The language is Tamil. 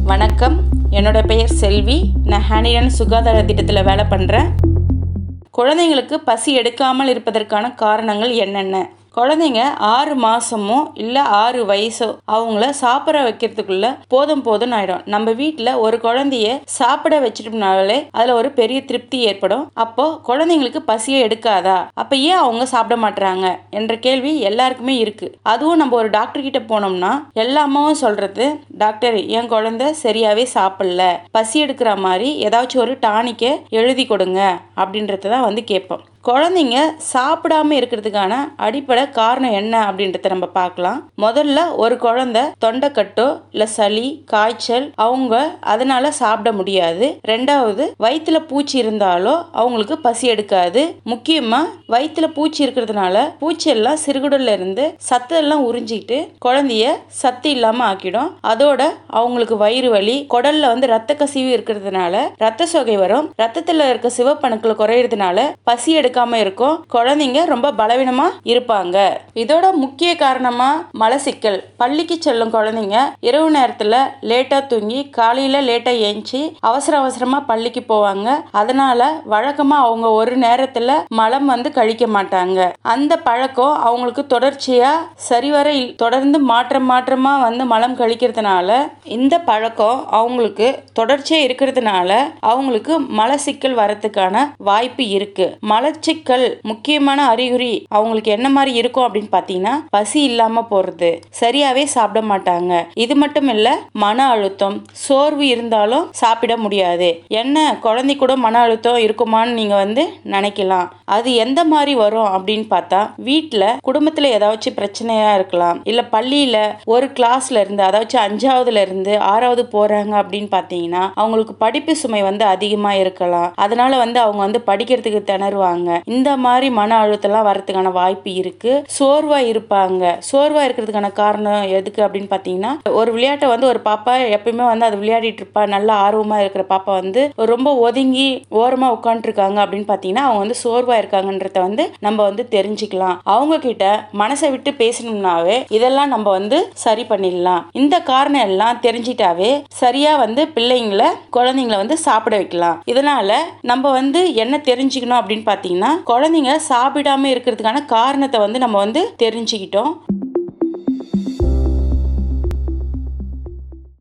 வணக்கம் என்னோட பெயர் செல்வி நான் ஹேண்டிடன் சுகாதார திட்டத்தில் வேலை பண்ணுறேன் குழந்தைங்களுக்கு பசி எடுக்காமல் இருப்பதற்கான காரணங்கள் என்னென்ன குழந்தைங்க ஆறு மாதமோ இல்லை ஆறு வயசோ அவங்கள சாப்பிட வைக்கிறதுக்குள்ள போதும் போதும்னு ஆயிடும் நம்ம வீட்டில் ஒரு குழந்தைய சாப்பிட வச்சிட்டோம்னாலே அதில் ஒரு பெரிய திருப்தி ஏற்படும் அப்போ குழந்தைங்களுக்கு பசியே எடுக்காதா அப்போ ஏன் அவங்க சாப்பிட மாட்றாங்க என்ற கேள்வி எல்லாருக்குமே இருக்கு அதுவும் நம்ம ஒரு டாக்டர் கிட்ட போனோம்னா எல்லா அம்மாவும் சொல்றது டாக்டர் என் குழந்தை சரியாவே சாப்பிடல பசி எடுக்கிற மாதிரி ஏதாச்சும் ஒரு டானிக்கை எழுதி கொடுங்க அப்படின்றத தான் வந்து கேட்போம் குழந்தைங்க சாப்பிடாம இருக்கிறதுக்கான அடிப்படை காரணம் என்ன அப்படின்றத நம்ம பார்க்கலாம் முதல்ல ஒரு குழந்தை தொண்டைக்கட்டோ இல்லை சளி காய்ச்சல் அவங்க அதனால சாப்பிட முடியாது ரெண்டாவது வயிற்றுல பூச்சி இருந்தாலோ அவங்களுக்கு பசி எடுக்காது முக்கியமா வயிற்றுல பூச்சி இருக்கிறதுனால பூச்சி எல்லாம் சிறுகுடல்ல இருந்து சத்து எல்லாம் உறிஞ்சிட்டு குழந்தைய சத்து இல்லாம ஆக்கிடும் அதோட அவங்களுக்கு வயிறு வலி குடல்ல வந்து ரத்த கசிவு இருக்கிறதுனால ரத்த சோகை வரும் ரத்தத்துல இருக்க சிவப்பணுக்கள் குறையிறதுனால பசி எடுக்காம இருக்கும் குழந்தைங்க ரொம்ப பலவீனமா இருப்பாங்க இதோட முக்கிய காரணமா மலசிக்கல் பள்ளிக்கு செல்லும் குழந்தைங்க இரவு நேரத்துல லேட்டா தூங்கி காலையில லேட்டா ஏஞ்சி அவசர அவசரமா பள்ளிக்கு போவாங்க அதனால வழக்கமா அவங்க ஒரு நேரத்துல மலம் வந்து கழிக்க மாட்டாங்க அந்த பழக்கம் அவங்களுக்கு தொடர்ச்சியா சரிவர இல்- தொடர்ந்து மாற்றம் மாற்றமா வந்து மலம் கழிக்கிறதுனால இந்த பழக்கம் அவங்களுக்கு தொடர்ச்சியா இருக்கிறதுனால அவங்களுக்கு மலச்சிக்கல் வரதுக்கான வாய்ப்பு இருக்கு மலச்சிக்கல் முக்கியமான அறிகுறி அவங்களுக்கு என்ன மாதிரி இருக்கும் அப்படின்னு பார்த்தீங்கன்னா பசி இல்லாம போறது சரியாவே சாப்பிட மாட்டாங்க இது மட்டும் இல்ல மன அழுத்தம் சோர்வு இருந்தாலும் சாப்பிட முடியாது என்ன குழந்தை கூட மன அழுத்தம் இருக்குமான்னு நீங்க வந்து நினைக்கலாம் அது எந்த மாதிரி வரும் அப்படின்னு பார்த்தா வீட்டில் குடும்பத்தில் ஏதாச்சும் பிரச்சனையா இருக்கலாம் இல்லை பள்ளியில் ஒரு கிளாஸ்ல இருந்து அதாச்சும் அஞ்சாவதுல இருந்து ஆறாவது போறாங்க அப்படின்னு பார்த்தீங்கன்னா அவங்களுக்கு படிப்பு சுமை வந்து அதிகமாக இருக்கலாம் அதனால வந்து அவங்க வந்து படிக்கிறதுக்கு திணறுவாங்க இந்த மாதிரி மன அழுத்தம்லாம் வரதுக்கான வாய்ப்பு இருக்கு சோர்வா இருப்பாங்க சோர்வா இருக்கிறதுக்கான காரணம் எதுக்கு அப்படின்னு பார்த்தீங்கன்னா ஒரு விளையாட்டை வந்து ஒரு பாப்பா எப்பயுமே வந்து அது விளையாடிட்டு இருப்பா நல்ல ஆர்வமா இருக்கிற பாப்பா வந்து ரொம்ப ஒதுங்கி ஓரமா உட்காந்துருக்காங்க அப்படின்னு பார்த்தீங்கன்னா அவங்க வந்து சோர்வா இருக்காங்கன்றத வந்து நம்ம வந்து தெரிஞ்சுக்கலாம் அவங்க கிட்ட மனசை விட்டு பேசணும்னாவே இதெல்லாம் நம்ம வந்து சரி பண்ணிடலாம் இந்த காரணம் எல்லாம் தெரிஞ்சிட்டாவே சரியா வந்து பிள்ளைங்களை குழந்தைங்களை வந்து சாப்பிட வைக்கலாம் இதனால நம்ம வந்து என்ன தெரிஞ்சுக்கணும் அப்படின்னு பார்த்தீங்கன்னா குழந்தைங்க சாப்பிடாம இருக்கிறதுக்கான காரணத்தை வந்து நம்ம வந்து தெரிஞ்சுக்கிட்டோம்